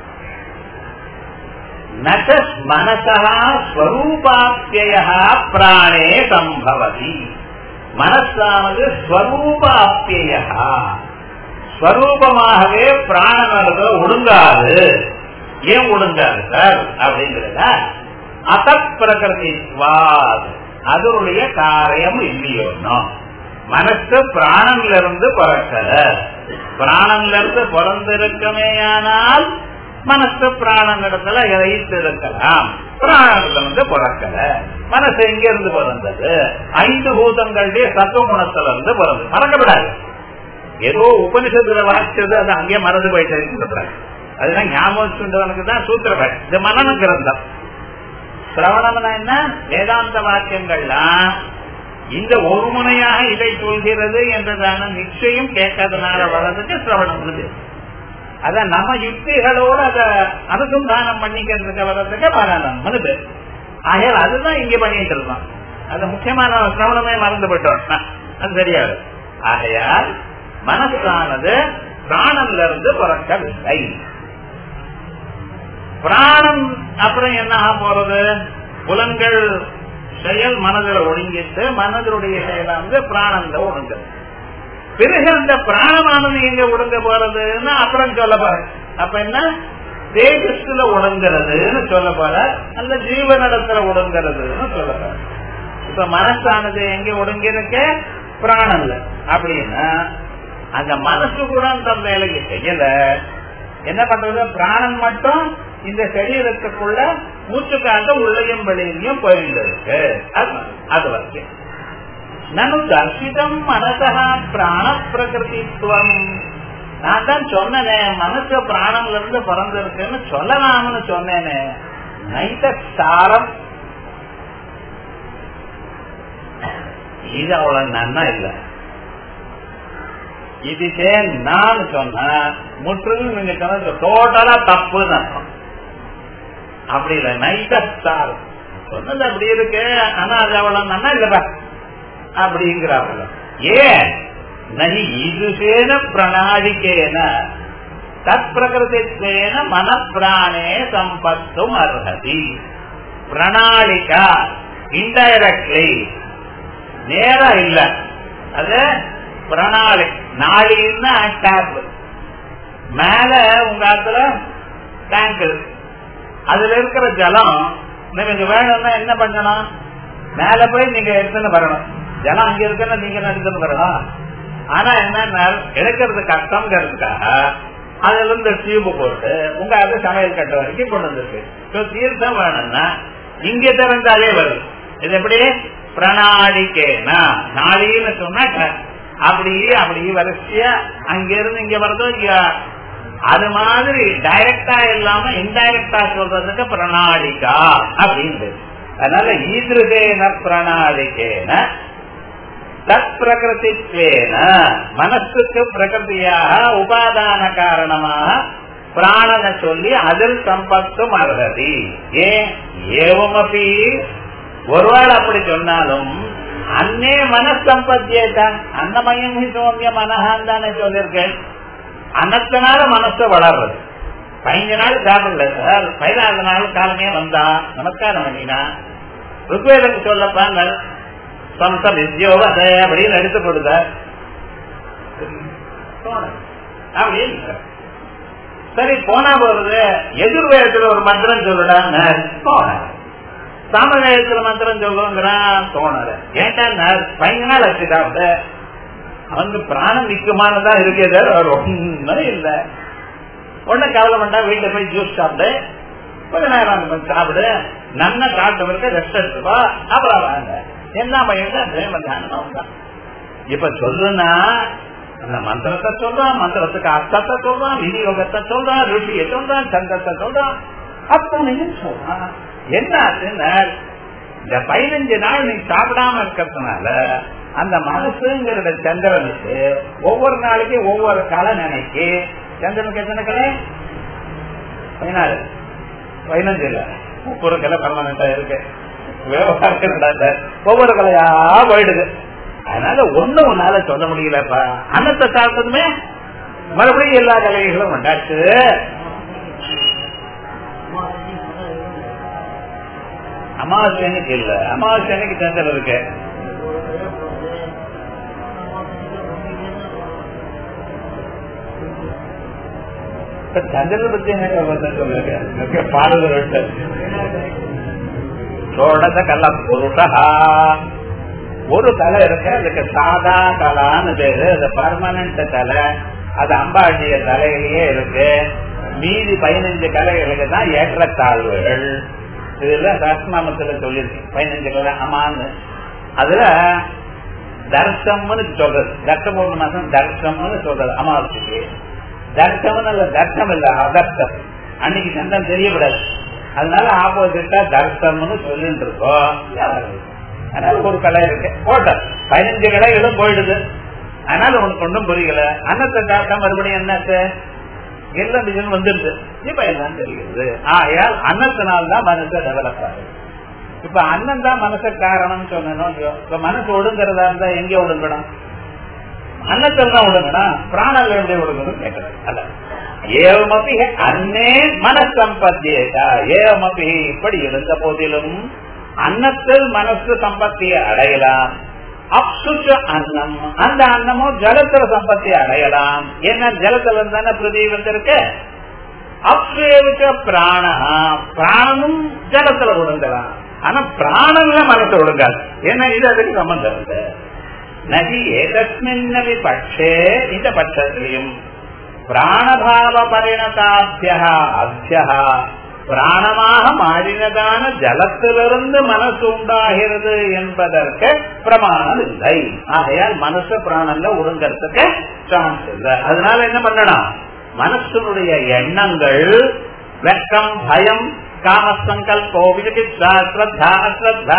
நச்ச மனசா ஸ்வரூபாப்பிய பிராணே சம்பவதி மனசானது ஸ்வரூபாப்பிய ஸ்வரூபமாகவே பிராணனது ஒடுங்காது ஏன் ஒடுங்காது சார் அப்படிங்கிறத அசத் பிரகிருதிவாத் அதனுடைய காரியம் இல்லையோனோ மனசு பிராணன்ல இருந்து பிறக்கல பிராணன்ல இருந்து பிறந்திருக்கமேயானால் மனசு பிராணனிடத்துல இறைத்து இருக்கலாம் பிராணத்துல வந்து பிறக்கல மனசு எங்க இருந்து பிறந்தது ஐந்து பூதங்களுடைய சத்துவ குணத்துல இருந்து பிறந்தது மறக்கப்படாது ஏதோ உபனிஷத்துல வாசிச்சது அது அங்கேயே மறந்து போயிட்டு அதுதான் ஞாபகம் தான் சூத்திரபட் இது மனன கிரந்தம் சிரவணம்னா என்ன வேதாந்த வாக்கியங்கள்லாம் இந்த ஒரு முனையாக இதை சொல்கிறது என்றதான நிச்சயம் கேட்கறதுனால வர்றதுக்கு சிரவணம் அத நம்ம யுக்திகளோட அத அனுசந்தானம் பண்ணிக்கிறதுக்கு வர்றதுக்கு மரணம் மனுது ஆகையால் அதுதான் இங்க பண்ணிட்டு இருக்கோம் அது முக்கியமான சிரவணமே மறந்து போயிட்டோம் அது தெரியாது ஆகையால் மனசானது பிராணன்ல இருந்து பிறக்கவில்லை பிராணம் அப்புறம் என்ன ஆக போறது புலன்கள் செயல் மனதில் ஒடுங்கிட்டு மனதினுடைய செயலா வந்து பிராணந்த ஒடுங்க பிறகு அந்த பிராணமானது எங்க ஒடுங்க போறதுன்னு அப்புறம் சொல்ல போற அப்ப என்ன தேஜஸ்ல ஒடுங்கிறதுன்னு சொல்ல போற அந்த ஜீவனிடத்துல ஒடுங்கிறதுன்னு சொல்ல போற இப்ப மனசானது எங்க ஒடுங்கி இருக்க பிராணன்ல அப்படின்னா அந்த மனசு கூட அந்த வேலைக்கு செய்யல என்ன பண்றது பிராணன் மட்டும் இந்த சரீரத்துக்குள்ள மூச்சு காட்ட உள்ளையும் வெளியிலையும் போயிட்டு இருக்கு அது வரைக்கும் நனு தர்ஷிதம் மனசா பிராண பிரகிருதித்துவம் நான் தான் சொன்னேனே மனசு பிராணம்ல இருந்து பிறந்திருக்குன்னு சொல்லலாம்னு சொன்னேனே நைத்த சாரம் இது அவ்வளவு நன்னா இல்லை இது நான் சொன்ன முற்றிலும் நீங்க சொன்னது டோட்டலா தப்புன்னு அர்த்தம் அப்படி இல்லை நைட்ட சார் சொன்னது அப்படி இருக்கு ஆனா அது அவ்வளவு நன்னா இல்லப்பா அப்படிங்கிறாங்க ஏன் நகி இதுசேன பிரணாளிக்கேன தத் பிரகிருதித்வேன மனப்பிராணே சம்பத்தும் அர்ஹதி பிரணாளிகா இன்டைரக்ட்லி நேரா இல்ல அது பிரணாளி நாளின்னா டேப் மேல உங்க ஆத்துல டேங்க் அதுல இருக்கிற ஜலம் நீங்க வேணும்னா என்ன பண்ணணும் மேல போய் நீங்க எடுத்துன்னு வரணும் ஜலம் அங்க இருக்குன்னா நீங்க எடுத்துன்னு வரணும் ஆனா என்ன எடுக்கிறது கஷ்டம்ங்கிறதுக்காக அதுல இருந்து டியூப் போட்டு உங்க அது சமையல் கட்ட வரைக்கும் கொண்டு வந்துருக்கு தீர்த்தம் வேணும்னா இங்க திறந்தாலே வரும் இது எப்படி பிரணாளிக்கேனா நாளின்னு சொன்னா அப்படி அப்படி வரிசையா அங்க இருந்து இங்க வரதோ அது மாதிரி டைரக்டா இல்லாம இன்டைரக்டா சொல்றதுக்கு பிரணாளிகா அப்படின்னு அதனால ஈதிருகேன பிரணாளிகேன தத் பிரகிருதித்வேன மனசுக்கு பிரகிருதியாக உபாதான காரணமாக பிராணனை சொல்லி அதில் சம்பத்தும் அருகதி ஏன் ஏவமபி ஒருவேளை அப்படி சொன்னாலும் அன்னே மனசம்பத்தியேதான் அன்னமயம் சோமிய மனஹான் தானே சொல்லியிருக்கேன் அன்னத்தினால மனசு வளர்றது பதினஞ்சு நாள் சாப்பிடல சார் பதினாறு நாள் காலமே வந்தா நமஸ்காரம் பண்ணினா ருக்வேதம் சொல்லப்பாங்க சொந்த வித்யோவத அப்படின்னு எடுத்து கொடுத்த அப்படின்னு சரி போனா போறது எதிர்வேதத்துல ஒரு மந்திரம் சொல்லுடாங்க போன சாமவேதத்துல மந்திரம் சொல்லுங்கிறான் தோணல ஏன்டா பதினஞ்சு நாள் வச்சுட்டாங்க அவனுக்கு பிராணம் நிக்குமானதான் இருக்கே அவர் ஒண்ணும் இல்ல ஒண்ணு கவலை பண்ணா வீட்டுல போய் ஜூஸ் சாப்பிடு கொஞ்ச நேரம் சாப்பிடு நன்ன காட்டு ரெஸ்ட் எடுத்துப்பா அப்புறம் வாங்க என்ன பையன் இப்ப சொல்லுனா அந்த மந்திரத்தை சொல்றான் மந்திரத்துக்கு அர்த்தத்தை சொல்றான் விநியோகத்தை சொல்றான் ருஷியை சொல்றான் சங்கத்தை சொல்றான் அத்தனையும் சொல்றான் என்ன ஆச்சுன்னா இந்த பதினஞ்சு நாள் நீ சாப்பிடாம இருக்கிறதுனால அந்த மனசுங்கிற சந்திரனுக்கு ஒவ்வொரு நாளைக்கு ஒவ்வொரு கலை நினைக்கு சந்திரனுக்கு எத்தனை கலை பதினாறு பதினஞ்சு இல்ல முப்பது கலை பர்மனண்டா இருக்கு விவகாரம் நடந்த ஒவ்வொரு கலையா போயிடுது அதனால ஒண்ணு ஒன்னால சொல்ல முடியலப்பா அன்னத்தை சாப்பிட்டதுமே மறுபடியும் எல்லா கலைகளும் உண்டாச்சு அமாவாசைக்கு இல்ல அமாவாசைக்கு சந்திரன் இருக்கு சந்திரனை பத்தி என்ன சொல்லுங்க பாடல் சோழத கல புருஷா ஒரு தலை இருக்கு அதுக்கு சாதா கலான்னு பேரு அது பர்மனன்ட் தலை அது அம்பாண்டிய தலையிலேயே இருக்கு மீதி பதினஞ்சு கலைகளுக்கு தான் ஏற்றத்தாழ்வுகள் இதுல சஸ்நாமத்துல சொல்லிருக்கு பதினஞ்சு கலை அமான்னு அதுல தர்சம்னு சொல்றது தர்ஷம் மூணு மாசம் தர்ஷம்னு சொல்றது அமாவாசைக்கு தர்ஷம் இல்ல தர்ஷம் இல்ல அதர்ஷம் அன்னைக்கு சந்தம் தெரியக்கூடாது அதனால ஆப்போசிட்டா தர்சம்னு சொல்லிட்டு இருக்கோம் அதனால ஒரு கலை இருக்கு போட்ட பதினஞ்சு கலைகளும் போயிடுது அதனால உனக்கு ஒன்றும் புரியல அன்னத்தை தாத்தா மறுபடியும் என்னத்த எல்லாம் டிசைன் வந்துருது இப்ப எல்லாம் தெரிகிறது ஆகையால் அன்னத்தினால்தான் மனசை டெவலப் ஆகுது இப்ப அண்ணன் தான் மனசு காரணம் சொன்னோம் இப்ப மனசு ஒடுங்கிறதா இருந்தா எங்க ஒடுங்கணும் அன்னத்தில் தான் ஒடுங்கணும் பிராணங்கள் எப்படி ஒடுங்கணும் கேட்கறது அல்ல ஏவமபி அன்னே மனசம்பத்தியேதா ஏவமபி இப்படி இருந்த போதிலும் அன்னத்தில் மனசு சம்பத்தியை அடையலாம் அப்சுச்ச அன்னம் அந்த அன்னமும் ஜலத்துல சம்பத்தியை அடையலாம் என்ன ஜலத்துல தானே பிரதி வந்திருக்கு அப்சேவிச்ச பிராணா பிராணனும் ஜலத்துல ஒடுங்கலாம் ஆனா பிராணன்ல மனசு ஒடுங்காது ஏன்னா இது அதுக்கு சம்பந்தம் இல்லை நகி ஏதஸ்மின்னவி பட்சே இந்த பட்சத்திலையும் பிராணபாவ பரிணதாபியா அத்தியா பிராணமாக மாறினதான ஜலத்திலிருந்து மனசு உண்டாகிறது என்பதற்கு பிரமாணம் இல்லை ஆகையால் மனசு பிராணம்ல ஒடுங்கிறதுக்கு சான்ஸ் இல்லை அதனால என்ன பண்ணணும் மனசனுடைய எண்ணங்கள் வெக்கம் பயம் காமசங்கல்போ விஜிகித்சா ஸ்ரத்தா அஸ்ரத்தா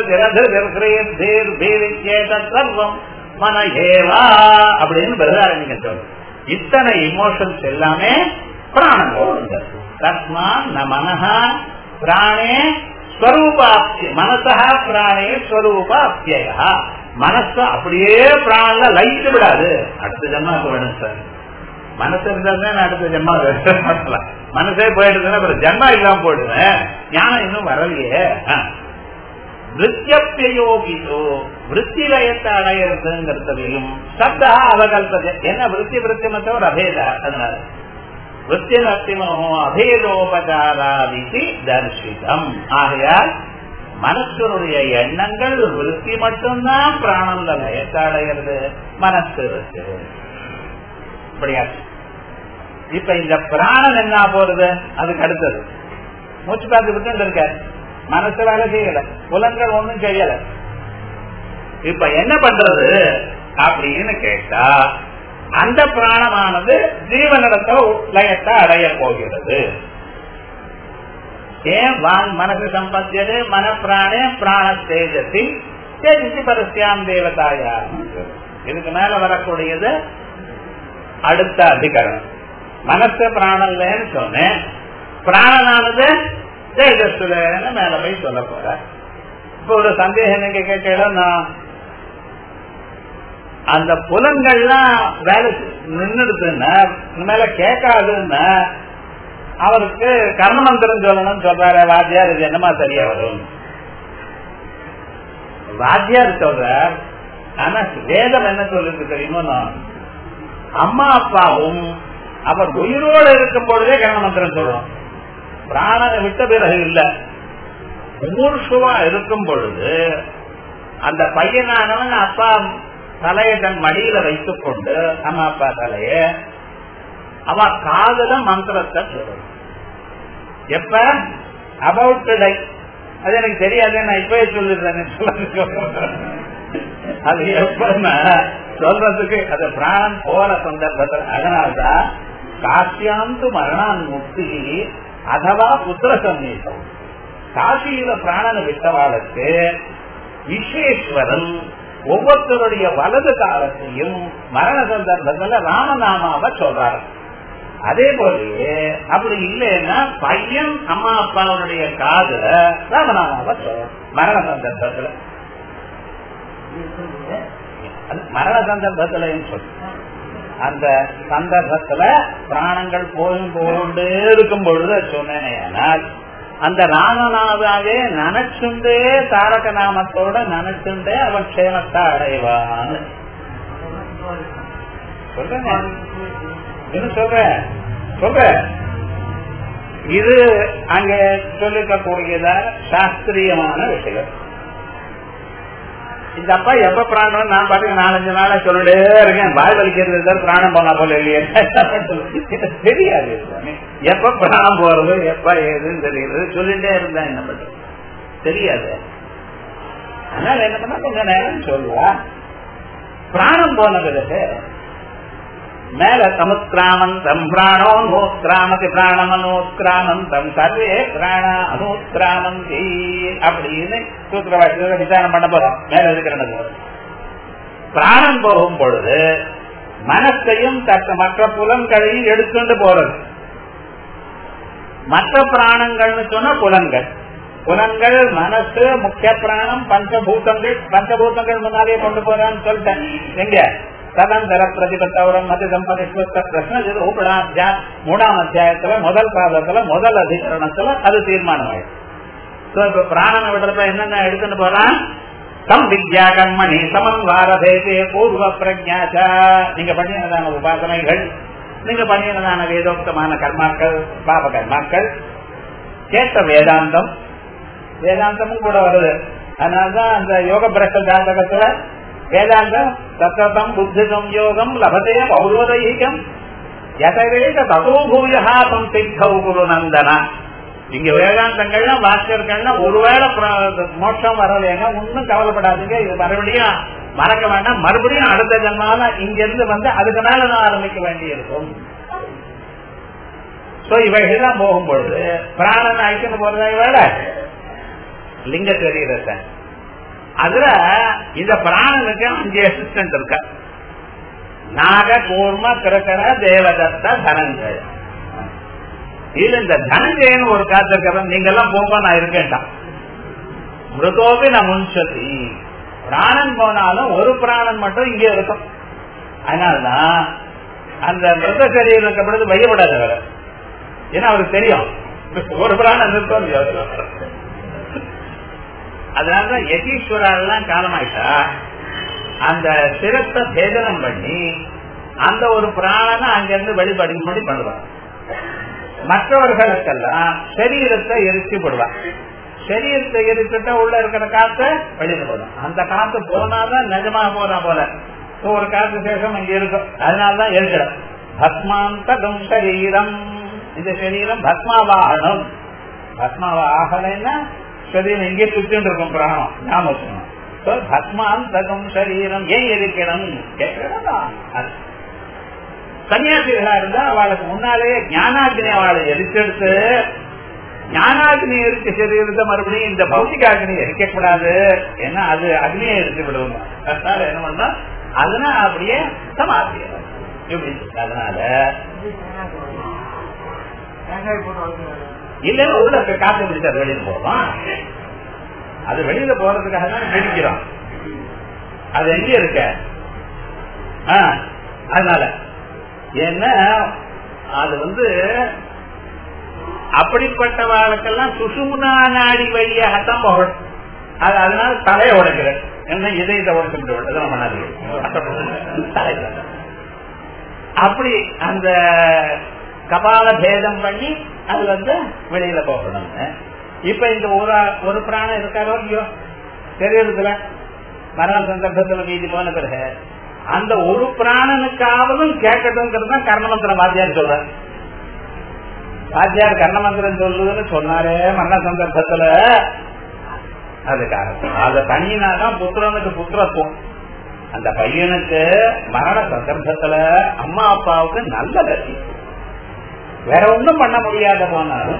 சர்வம் மன ஏவா அப்படின்னு பிரதாரணிங்க சொல்லுங்க இத்தனை இமோஷன்ஸ் எல்லாமே பிராணங்களோடு தஸ்மா ந மனஹா பிராணே ஸ்வரூபாப்திய மனசா பிராணே ஸ்வரூபாப்தியா மனசு அப்படியே பிராணல லைட்டு விடாது அடுத்த ஜென்மாவுக்கு வேணும் சார் மனசு இருந்தா அடுத்த ஜென்மா பண்ணலாம் மனசே போயிடுதுன்னா அப்புறம் ஜென்மா இல்லாம போயிடுவேன் ஞானம் இன்னும் வரலையே விருத்தியோகிதோ விருத்தி லயத்தை அடையிறதுங்கிறதையும் சப்தா அவகல்பது என்ன விருத்தி விருத்தி மத்தோட அபேத அதனால விருத்தி நத்திமோ அபேதோபகாராதிக்கு தரிசிதம் ஆகையால் மனசனுடைய எண்ணங்கள் விருத்தி மட்டும்தான் பிராணந்த லயத்தை அடையிறது மனசு இருக்கு இப்படியாச்சு இப்ப இந்த பிராணன் என்ன போறது அதுக்கு அடுத்தது மூச்சு பார்த்து விட்டு இருக்காரு மனசு வேலை செய்யல புலன்கள் ஒண்ணும் செய்யல இப்ப என்ன பண்றது அப்படின்னு கேட்டா அந்த பிராணமானது ஜீவனிடத்த லயத்தை அடைய போகிறது ஏன் வாங் மனசு சம்பத்தியது மன பிராணே பிராண தேஜசி தேஜசி பரஸ்யாம் தேவதாயா இதுக்கு மேல வரக்கூடியது அடுத்த அதிகரணம் மனசு பிராணல்லன்னு சொன்னேன் பிராணனானது தேஜஸ்ல மேல போய் சொல்ல போற இப்ப ஒரு சந்தேகம் நீங்க கேட்கல அந்த புலன்கள்லாம் வேலை நின்றுடுதுன்னா மேல கேட்காதுன்னா அவருக்கு கர்மமந்திரம் சொல்லணும்னு சொல்றாரு வாத்தியார் இது என்னமா சரியா வரும் வாத்தியார் சொல்றார் ஆனா வேதம் என்ன சொல்லுது தெரியுமோ அம்மா அப்பாவும் அவர் உயிரோடு இருக்கும் பொழுதே கர்மமந்திரம் சொல்றோம் பிராணனை விட்ட பிறகு இல்ல மூர்ஷுவா இருக்கும் பொழுது அந்த பையனானவன் அப்பா தலையை தன் மடியில வைத்துக் கொண்டு அம்மா அப்பா தலைய அவ காதல மந்திரத்தை சொல்லணும் எப்ப அபவுட் டை அது எனக்கு தெரியாது நான் இப்பவே சொல்லிடுறேன் அது எப்ப சொல்றதுக்கு அது பிராணம் போற சந்தர்ப்பத்தில் அதனால்தான் காசியாந்து மரணான் முக்தி அதவா புத்திர சந்தேசம் காசியில பிராணனை விட்டவாளுக்கு விஸ்வேஸ்வரன் ஒவ்வொருத்தருடைய வலது காலத்தையும் மரண சந்தர்ப்பத்துல ராமநாமாவை சொல்றாரு அதே போலயே அப்படி இல்லைன்னா பையன் அம்மா அப்பாவுடைய காதுல ராமநாமாவை சொல்றான் மரண சந்தர்ப்பத்துல அது மரண சந்தர்ப்பத்துல சொல்லு அந்த சந்தர்ப்பத்துல பிராணங்கள் போயும் போண்டே இருக்கும் பொழுது சொன்னேனால் அந்த ராமநாதாவே நினைச்சுண்டே தாரக நாமத்தோட நினைச்சுண்டே அவன் க்ஷேமத்தை அடைவான்னு சொல்றேன் என்ன சொல்றேன் சொல்றேன் இது அங்க சொல்லிக்கக்கூடியதா சாஸ்திரியமான விஷயம் இந்த அப்பா எப்ப பிராணம் நான் பாட்டுக்கு நாலஞ்சு நாளா சொல்லிட்டே இருக்கேன் வாய் வலிக்கிறது பிராணம் போனா போல இல்லையே தெரியாது எப்ப பிராணம் போறது எப்ப ஏதுன்னு தெரியுது சொல்லிட்டே இருந்தா என்ன பண்றது தெரியாது அதனால என்ன பண்ணா கொஞ்ச நேரம் சொல்லுவா பிராணம் போன பிறகு மேல சமுத்கிராமந்தம் பிராணோ நோத்கிராமதி பிராணமனோத்கிராமந்தம் சர்வே பிராண அனோத்கிராமந்தி அப்படின்னு சூத்திரவாசியத்தை விசாரம் பண்ண போறோம் மேல இருக்கிறது பிராணம் போகும் பொழுது மனசையும் தக்க மற்ற புலன்களையும் எடுத்துட்டு போறது மற்ற பிராணங்கள்னு சொன்னா புலன்கள் புலன்கள் மனசு முக்கிய பிராணம் பஞ்சபூதங்கள் பஞ்சபூதங்கள் முன்னாடியே கொண்டு போறான்னு சொல்லிட்டேன் எங்க ததந்தர பிரதிபத்தவரம் மதி சம்பதிஸ்வத்த பிரச்சனை இது ரூபடாத்தியா மூணாம் அத்தியாயத்துல முதல் பாதத்துல முதல் அதிகரணத்துல அது தீர்மானம் ஆயிடுச்சு இப்ப பிராணனை விடுறப்ப என்னென்ன எடுத்துட்டு போறான் சம் வித்யா கண்மணி சமன் வாரதேசே பூர்வ பிரஜாச்சா நீங்க பண்ணினதான உபாசனைகள் நீங்க பண்ணினதான வேதோக்தமான கர்மாக்கள் பாப கர்மாக்கள் கேட்ட வேதாந்தம் வேதாந்தமும் கூட வருது அதனால்தான் அந்த யோக பிரஷ்ட ஜாதகத்துல வேதாந்தம் தத்தம் புத்தி சம்யோகம் லபதே பௌரோதீகம் எதவேக ததோபூயா தம் சித்தௌ குரு நந்தனா இங்க வேதாந்தங்கள்லாம் வாக்கியர்கள்லாம் ஒருவேளை மோட்சம் வரலைங்க ஒன்னும் கவலைப்படாதீங்க இது மறுபடியும் மறக்க வேண்டாம் மறுபடியும் அடுத்த ஜன்மால இங்க இருந்து வந்து அதுக்கு மேல நான் ஆரம்பிக்க வேண்டி இருக்கும் சோ இவைகள்லாம் போகும்பொழுது பிராணன் அழிச்சுன்னு போறதை விட லிங்க சரீரத்தை அதுல இந்த பிராணனுக்கு அஞ்சு அசிஸ்டன்ட் இருக்க நாக கூர்ம கிரகர தேவதத்த தனஞ்சய இதுல இந்த தனஞ்சயன்னு ஒரு காத்திருக்கிறேன் நீங்க எல்லாம் போக நான் இருக்கேன்டான் மிருகோபி நான் முன்சதி பிராணன் போனாலும் ஒரு பிராணன் மட்டும் இங்கே இருக்கும் அதனால்தான் அந்த மிருக சரீரம் இருக்கப்படுறது வையப்படாத வேற ஏன்னா அவருக்கு தெரியும் ஒரு பிராணம் இருக்கும் அதனாலதான் யதீஸ்வரெல்லாம் காலமாயிட்டா அந்த சிரத்தை சேதனம் பண்ணி அந்த ஒரு பிராணனை அங்கிருந்து வெளிப்படும்படி பண்ணுவாங்க மற்றவர்களுக்கெல்லாம் சரீரத்தை எரிச்சு போடுவாங்க சரீரத்தை எரிச்சுட்டா உள்ள இருக்கிற காத்த வெளியில போடும் அந்த காத்து போனாதான் நிஜமா போனா போல ஒரு காத்து சேஷம் இங்க இருக்கும் அதனாலதான் எரிச்சிடும் பஸ்மாந்தகம் சரீரம் இந்த சரீரம் பஸ்மாவாகணும் பஸ்மாவா ஆகலைன்னா சரீரம் இங்கே சுத்திட்டு இருக்கும் பிராணம் ஞாபகம் பத்மாந்தகம் சரீரம் ஏன் இருக்கணும் சன்னியாசிகளா இருந்தா அவளுக்கு முன்னாலேயே ஞானாகினி அவளை எரிச்செடுத்து ஞானாகினி எரிச்ச சரீரத்தை மறுபடியும் இந்த பௌத்திக அக்னி எரிக்க கூடாது ஏன்னா அது அக்னியை எரிச்சு விடுவோம் அதனால என்ன பண்ணா அதனால அப்படியே சமாதி இப்படி அதனால இல்ல உள்ள காத்து பிடிச்சாரு வெளியில போவோம் அது வெளியில போறதுக்காக தான் பிடிக்கிறோம் அது எங்க இருக்க அதனால ஏன்னா அது வந்து அப்படிப்பட்ட வாழ்க்கெல்லாம் சுசுமுனா நாடி வழியாகத்தான் போகணும் அது அதனால தலையை உடைக்கிறேன் என்ன இதை இதை உடைச்சு விட்டு பண்ணாதீங்க அப்படி அந்த கபால பேதம் பண்ணி அது வந்து வெளியில போகணும் இப்ப இந்த ஒரு ஒரு பிராணம் இருக்காரோ இல்லையோ தெரியறதுல மரண சந்தர்ப்பத்துல மீதி போன பிறகு அந்த ஒரு பிராணனுக்காவதும் கேட்கட்டும்ங்கிறது தான் கர்ணமந்திரம் வாத்தியார் சொல்ற வாத்தியார் கர்ணமந்திரம் சொல்லுதுன்னு சொன்னாரே மரண சந்தர்ப்பத்துல அதுக்காக அத தனியினாதான் புத்திரனுக்கு புத்திரத்துவம் அந்த பையனுக்கு மரண சந்தர்ப்பத்துல அம்மா அப்பாவுக்கு நல்ல கதி வேற ஒண்ணும் பண்ண முடியாத போனாலும்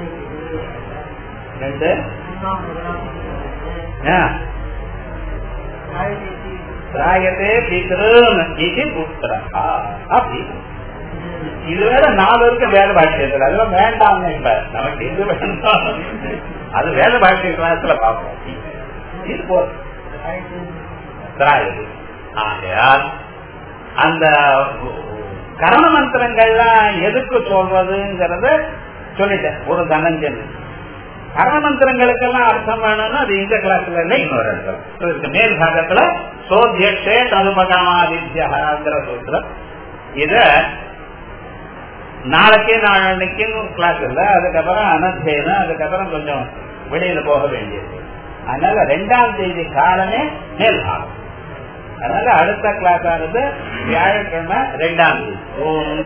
ரெண்டு திராயத்தே பித்ருன் இது புத்திரா அப்படி இது வேற நாலு இருக்கு வேத பாஷ்யத்தில் அதெல்லாம் வேண்டாம் இப்ப நமக்கு இது வேண்டாம் அது வேத பாஷ்ய கிளாஸ்ல பார்ப்போம் இது போதும் திராயது ஆகையால் அந்த கரண மந்திரங்கள்லாம் எதுக்கு சொல்றதுங்கிறத சொல்லிட்டேன் ஒரு தனஞ்சன் கரண மந்திரங்களுக்கெல்லாம் அர்த்தம் வேணும்னா அது இந்த கிளாஸ்ல இல்லை இன்னொரு இடத்துல இதுக்கு மேல் பாகத்துல சோத்தியக்ஷே ததுபகாமாதித்யங்கிற சூத்திரம் இத நாளைக்கே நாளைக்கும் கிளாஸ் இல்ல அதுக்கப்புறம் அனத்தியனம் அதுக்கப்புறம் கொஞ்சம் வெளியில போக வேண்டியது அதனால ரெண்டாம் தேதி காலமே மேல் பாகம் அதனால அடுத்த கிளாஸ் ஆனது வியாழக்கிழமை ரெண்டாம் தேதி